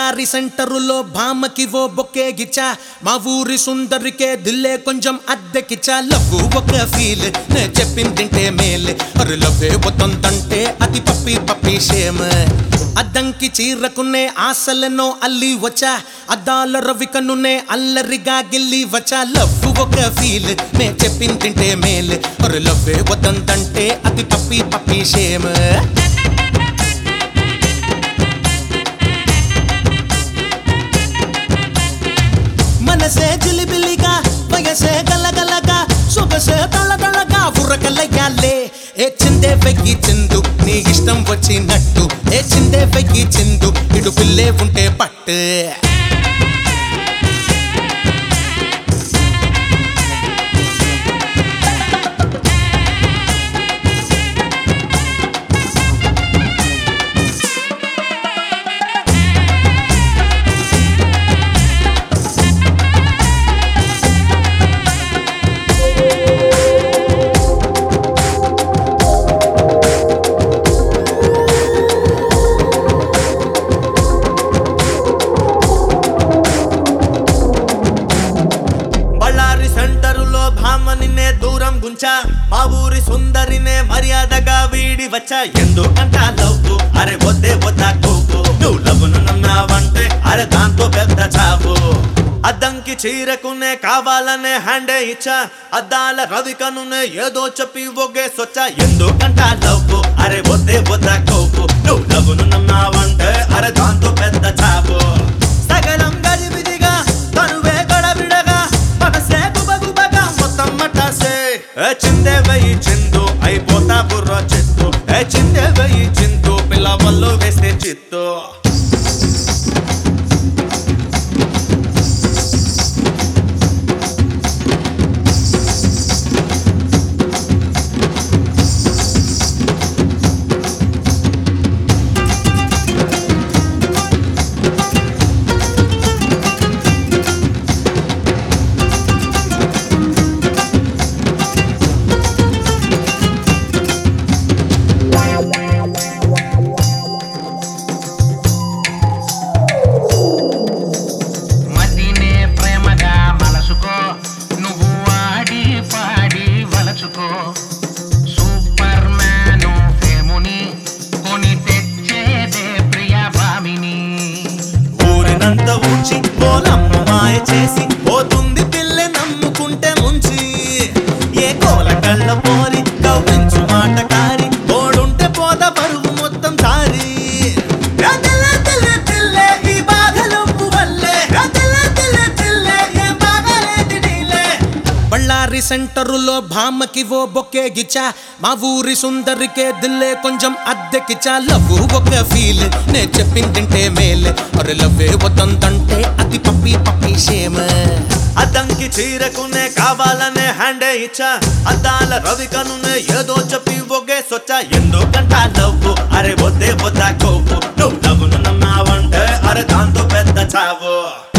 బళ్ళారి సెంటరులో భామకి ఓ బొక్కే గిచ్చా మా ఊరి సుందరికే దిల్లే కొంచెం అద్దెకిచ్చా లవ్వు ఒక ఫీల్ నే చెప్పిందింటే మేల్ అరు లవ్వే వద్దంతంటే అది పప్పి పప్పి షేమ్ అద్దంకి చీరకునే ఆశలెన్నో అల్లి వచ్చా అద్దాల రవికనునే అల్లరిగా గిల్లి వచ్చా లవ్వు ఒక ఫీల్ నే చెప్పిందింటే మేల్ అరు లవ్వే వద్దంతంటే అది పప్పి పప్పి షేమ్ మనసే జిలిబిలిగా వయసే గలగలగా సొగసే తలగలగా ఉరకలయ్యాలే ఏ చిందే వెయ్యి చిందు నీ ఇష్టం వచ్చినట్టు ఏ చిందే వెయ్యి చిందు ఇడు పిల్లే ఉంటే పట్టు బళ్ళారి సెంటరులో భామనినే దూరం గుంచా మా ఊరి సుందరినే మర్యాదగా వీడి వచ్చా ఎందుకంట లవ్వు అరే వద్దే వద్దా కోపు నువ్వు లవ్వును నమ్మావంటే అరే దాంతో పెద్ద చావు అద్దంకి చీరకునే కావాలనే హ్యాండే ఇచ్చా అద్దాల రవికనునే ఏదో చెప్పి ఒగ్గేసొచ్చా ఎందుకంట లవ్వు అరే వద్దే వద్దా కోపు నువ్వు లవ్వును నమ్మావంటే అరే దాంతో పెద్ద చావు సగలం గజిబిజిగా తనువే గడబిడగా మనసే గుబగుబగా మొత్తం మటాసే ఏ చిందే వెయ్యి చిందు అయిపోతా బుర్ర చిత్తు ఏ చిందే వెయ్యి చిందు పిల్ల వల్లు వేస్తే చిత్తు మదినే ప్రేమగా మలసుకో నువ్వు ఆడి పాడి వలచుకో సూపర్ మ్యాను ఫేముని కొని తెచ్చేదే ప్రియ భామిని ఊరినంత ఊడ్చి పోలమ్మ మాయ చేసి పోతుంది పిల్లె నమ్ముకుంటే ముంచి ఏ కోల కళ్ళ పోరి కవ్వించు మాట కారి తోడుంటే పోద పరువు మొత్తం సారి రా తెల్ల తెల్ల తెల్లే ఈ బాధలొప్పు వల్లే రా తెల్ల తెల్ల తెల్లే ఏ బాధలేటి నీలే బళ్ళారి సెంటరులో భామకి ఓ బొక్కే గిచ్చా మా ఊరి సుందరికే దిల్లే కొంచెం అద్దెకిచ్చా లవ్వు ఒక ఫీల్ నే చెప్పిందింటే మేల్ అరే లవ్వే వద్దంతంటే అది పప్పి పప్పి షేమ్ అద్దంకి చీరకునే కావాలనే హ్యాండే ఇచ్చా అద్దాల రవికనునే ఏదో చెప్పి ఒగ్గేసొచ్చా ఎందుకంట లవ్వు అరే వద్దే వద్దా కోపు నువ్వు నవ్వును నమ్మావంటే అరే దాంతో పెద్ద చావు